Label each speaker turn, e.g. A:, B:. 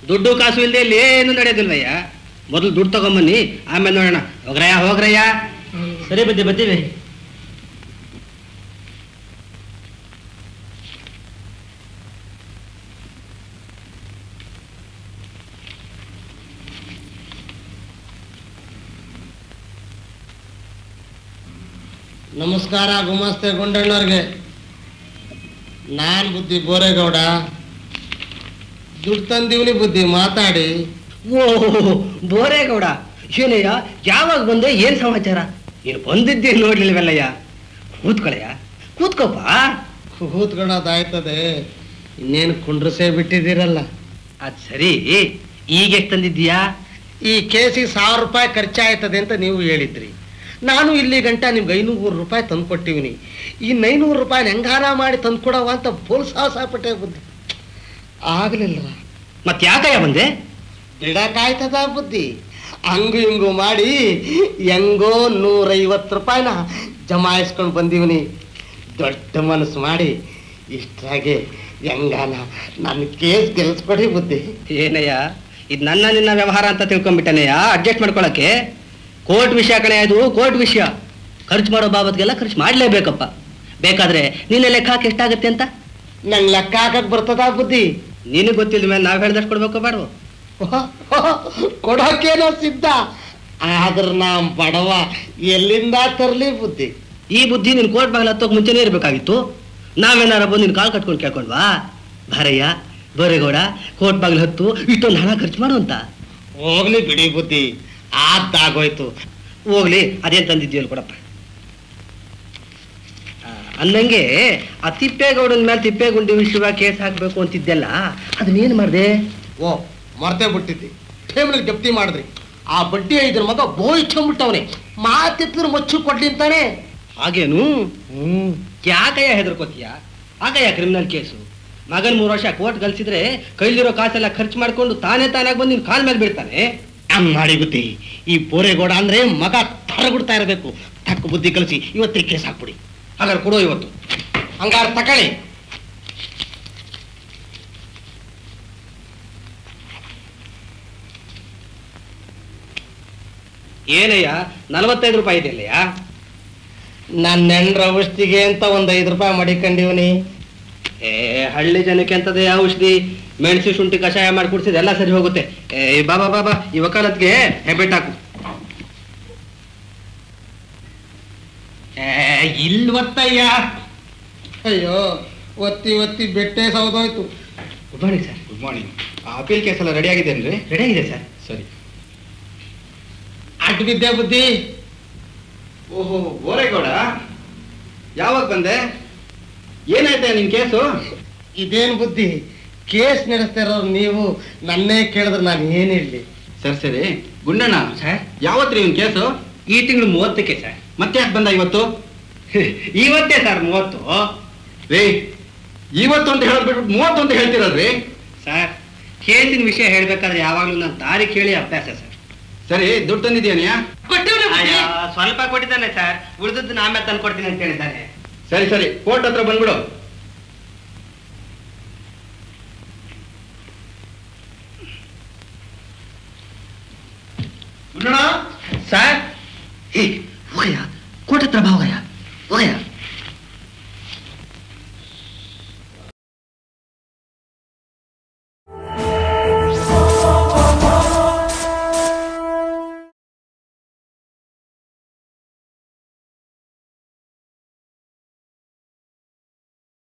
A: ದುಡ್ಡು ಕಾಸು ಇಲ್ಲದೆ ಇಲ್ಲಿ ಏನು ನಡೆಯೋದಿಲ್ವಯ್ಯ ಮೊದಲು ದುಡ್ಡು ತಗೊಂಬನ್ನಿ ಆಮೇಲೆ ನೋಡೋಣ ಹೋಗ್ರಯ್ಯ ಹೋಗ್ರಯ್ಯ
B: ಸರಿ ಬದ್ದಿ ಬತ್ತೀವಿ
C: ನಮಸ್ಕಾರ ಗುಮಾಸ್ತೆ ಗುಂಡಣ್ಣವ್ರಿಗೆ ನಾನು ಬುದ್ಧಿ ಬೋರೇಗೌಡ ದುಡ್ಡು ತಂದೀವ್ನಿ ಬುದ್ಧಿ ಮಾತಾಡಿ
A: ಓ ಬೋರೇಗೌಡ ಏನಯ್ಯ ಯಾವಾಗ ಬಂದೆ ಏನ್ ಸಮಾಚಾರ ನೀನು ಬಂದಿದ್ದೇ ನೋಡ್ಲಿಲ್ವಲ್ಲಯ್ಯ ಕೂತ್ಕೊಳಯ್ಯ ಕೂತ್ಕೋಪ
C: ಕೂತ್ಕೊಳ್ಳೋದಾಯ್ತದೆ ಇನ್ನೇನು ಕುಂಡ್ರಸೇ ಬಿಟ್ಟಿದ್ದೀರಲ್ಲ
A: ಅದ್ ಸರಿ ಈಗ ಎಷ್ಟು ತಂದಿದ್ದೀಯಾ
C: ಈ ಕೇಸಿಗೆ ಸಾವಿರ ರೂಪಾಯಿ ಖರ್ಚಾಯ್ತದೆ ಅಂತ ನೀವು ಹೇಳಿದ್ರಿ ನಾನು ಇಲ್ಲಿ ಗಂಟ ನಿಮ್ಗೆ ಐನೂರು ರೂಪಾಯಿ ತಂದು ಕೊಟ್ಟಿವ್ನಿ ಇನ್ನು ಐನೂರು ರೂಪಾಯಿ ಹೆಂಗಾರ ಮಾಡಿ ತಂದು ಕೊಡವ ಅಂತ ಬೋಲ್ ಸಾಹಸಪಟ್ಟೆ ಬುದ್ಧಿ ಆಗ್ಲಿಲ್ಲ
A: ಮತ್ ಯಾಕಯ್ಯ ಬಂದೆ
C: ಬಿಡಕ್ಕಾಯ್ತದ ಬುದ್ಧಿ ಹಂಗು ಹಿಂಗು ಮಾಡಿ ಹೆಂಗೋ ನೂರೈವತ್ತು ರೂಪಾಯಿನ ಜಮಾಯಿಸ್ಕೊಂಡು ಬಂದೀವ್ನಿ ದೊಡ್ಡ ಮನಸ್ಸು ಮಾಡಿ ಇಷ್ಟಾಗೆ ಹೆಂಗಾನ ನನ್ನ ಕೇಸ್ ಗೆಲ್ಸ್ಕೊಡಿ ಬುದ್ಧಿ
A: ಏನಯ್ಯ ಇದು ನನ್ನ ನಿನ್ನ ವ್ಯವಹಾರ ಅಂತ ತಿಳ್ಕೊಂಡ್ಬಿಟ್ಟನೆಯ ಅಡ್ಜಸ್ಟ್ ಮಾಡ್ಕೊಳಕ್ಕೆ ಕೋರ್ಟ್ ವಿಷಯ ಕಣೆ ಅದು ಕೋರ್ಟ್ ವಿಷಯ ಖರ್ಚು ಮಾಡೋ ಬಾಬತ್ಗೆಲ್ಲ ಖರ್ಚು ಮಾಡ್ಲೇಬೇಕಪ್ಪ ಬೇಕಾದ್ರೆ ನಿನ್ನೆ ಲೆಕ್ಕ ಹಾಕಿ ಎಷ್ಟಾಗತ್ತೆ ಅಂತ
C: ನಂಗೆ ಲೆಕ್ಕ ಹಾಕಕ್ ಬರ್ತದ ಬುದ್ಧಿ
A: ನಿನಗೆ ಗೊತ್ತಿಲ್ಲ ಮೇಲೆ ನಾವ್ ಹೇಳ್ದಷ್ಟು ಕೊಡ್ಬೇಕು ಬೇಡವೋ
C: ಕೊಡೋಕೇನೋ ಸಿದ್ಧ ಆದ್ರ ನಾ ಬಡವ ಎಲ್ಲಿಂದ ತರ್ಲಿ ಬುದ್ಧಿ
A: ಈ ಬುದ್ಧಿ ನಿನ್ ಕೋರ್ಟ್ ಬಾಗಿಲು ಹತ್ತೋಕ್ ಮುಂಚೆನೇ ಇರ್ಬೇಕಾಗಿತ್ತು ನಾವೇನಾರ ಬಂದು ನಿನ್ ಕಾಲ್ ಕಟ್ಕೊಂಡು ಕೇಳ್ಕೊಂಡ್ವಾ ಭಾರಯ್ಯ ಬೋರೇಗೌಡ ಕೋರ್ಟ್ ಬಾಗಿಲು ಹತ್ತು ಇಷ್ಟೊಂದು ಹಣ ಖರ್ಚು ಮಾಡು ಅಂತ
C: ಹೋಗ್ಲಿ ಬಿಡಿ ಬುದ್ಧಿ ಆಗೋಯ್ತು
A: ಹೋಗ್ಲಿ ಅದೇನ್ ತಂದಿದ್ದೀವಲ್ಲ ಕೊಡಪ್ಪ ಆ, ಅಂದಂಗೆ ಆ ತಿಪ್ಪೇಗೌಡನ ಮೇಲೆ ತಿಪ್ಪೇಗುಂಡಿ ವಿಷಯ ಕೇಸ್ ಹಾಕ್ಬೇಕು ಅಂತಿದ್ದೆಲ್ಲ ಅದನ್ನೇನ್ ಮಾಡ್ದೆ
C: ಓ ಮರ್ತೇ ಬಿಟ್ಟಿದ್ದಿ ಟೇಬಲ್ ಜಪ್ತಿ ಮಾಡಿದ್ರಿ ಆ ಬಡ್ಡಿ ಐದ್ರ ಮಗ ಬೋಯ್ಕೊಂಡ್ಬಿಟ್ಟವನೆ ಮಾತಿತ್ತಿದ್ರು ಮಚ್ಚು ಕೊಡ್ಲಿ ಅಂತಾನೆ
A: ಹಾಗೇನು
C: ಹ್ಮ್
A: ಯಾಕಯ್ಯ ಹೆದರ್ಕೋತೀಯ ಆಗಯ್ಯ ಕ್ರಿಮಿನಲ್ ಕೇಸು ಮಗನ್ ಮೂರು ವರ್ಷ ಕೋರ್ಟ್ ಕಲ್ಸಿದ್ರೆ ಕೈಲಿರೋ ಕಾಸೆಲ್ಲ ಖರ್ಚು ಮಾಡ್ಕೊಂಡು ತಾನೇ ತಾನಾಗಿ ಬಂದು ನಿನ್ ಕಾಲ್ ಮೇಲೆ ಬೀಳ್ತಾನೆ
C: ಹಂಗ್ ಮಾಡಿ ಬುದ್ಧಿ ಈ ಬೋರೇಗೌಡ ಅಂದ್ರೆ ಮಗ ತರಗುಡ್ತಾ ಇರಬೇಕು ತಕ್ಕ ಬುದ್ಧಿ ಕಲಿಸಿ ಇವತ್ತಿಗೆ ಕೇಸ್ ಹಾಕ್ಬಿಡಿ
A: ಹಾಗಾದ್ರೆ ಕೊಡೋ ಇವತ್ತು
C: ಹಂಗಾರ ತಕೊಳ್ಳಿ
A: ಏನಯ್ಯ ನಲವತ್ತೈದು ರೂಪಾಯಿ ಇದೆಯಲ್ಲಯ್ಯ
C: ನನ್ನ ಹೆಂಡ್ರ ಔಷಧಿಗೆ ಅಂತ ಒಂದ್ ಐದು ರೂಪಾಯಿ ಮಡಿಕೊಂಡಿವ್ನಿ
A: ಏ ಹಳ್ಳಿ ಜನಕ್ಕೆ ಅಂತದೇ ಔಷಧಿ ಮೆಣಸು ಶುಂಠಿ ಕಷಾಯ ಮಾಡಿ ಕುಡಿಸಿದ್ರೆ ಎಲ್ಲ ಸರಿ ಹೋಗುತ್ತೆ ಏ ಬಾಬಾ ಬಾಬಾ ಈ ವಕಾಲತ್ಗೆ ಹೆಬ್ಬೆಟ್ ಹಾಕು ಏ ಇಲ್ವತ್ತಯ್ಯ
C: ಅಯ್ಯೋ ಒತ್ತಿ ಒತ್ತಿ ಬೆಟ್ಟೆ ಸೌದೋಯ್ತು
A: good morning sir
D: good morning appeal case ಎಲ್ಲ ರೆಡಿ ಆಗಿದೇನ್ರಿ
A: ರೆಡಿ ಆಗಿದೆ ಸರ್
D: ಸರಿ
C: ಅಡ್ಡ ಬಿದ್ದೆ ಬುದ್ಧಿ
D: ಓಹೋ ಬೋರೇಗೌಡ ಯಾವಾಗ ಬಂದೆ ಏನಾಯ್ತೆ ನಿನ್ ಕೇಸು
C: ಇದೇನ್ ಬುದ್ಧಿ ಕೇಸ್ ನಡೆಸ್ತಿರೋ ನೀವು ನನ್ನೇ ಕೇಳಿದ್ರೆ ನಾನು ಏನಿರ್ಲಿ
D: ಸರಿ ಸರಿ ಗುಂಡಣ್ಣ
A: ಸರ್
D: ಯಾವತ್ರಿ ಇವ್ನ ಕೇಸು
A: ಈ ತಿಂಗಳು ಮೂವತ್ತಕ್ಕೆ ಸರ್
D: ಮತ್ತೆ ಯಾಕೆ ಬಂದ ಇವತ್ತು
A: ಇವತ್ತೇ ಸರ್ ಮೂವತ್ತು
D: ರೀ ಇವತ್ತು ಅಂತ ಹೇಳೋದ್ ಬಿಟ್ಬಿಟ್ಟು ಮೂವತ್ತು ಅಂತ ಹೇಳ್ತಿರಲ್ರಿ
A: ಸರ್ ಕೇಸಿನ ವಿಷಯ ಹೇಳ್ಬೇಕಾದ್ರೆ ಯಾವಾಗಲೂ ನಾನು ತಾರೀಖ್ ಹೇಳಿ ಅಭ್ಯಾಸ ಸರ್
D: ಸರಿ ದುಡ್ಡು ತಂದಿದ್ಯಾನಿಯಾ
A: ಅಯ್ಯೋ, ಸ್ವಲ್ಪ ಕೊಟ್ಟಿದ್ದಾನೆ ಸರ್ ಉಳಿದದ್ದು ಆಮೇಲೆ ತಂದು ಕೊಡ್ತೀನಿ ಅಂತ ಹೇಳಿದ್ದಾನೆ
D: ಸರಿ ಸರಿ ಕೋರ್ಟ್ ಹತ್ರ ಬಂದ್ಬಿಡು
A: ಸರ್ ಹೋಗಯ್ಯ ಕೋಟ ಹತ್ರ ಬಾ ಹೋಗಯ್ಯ ಹೋಗಯ್ಯ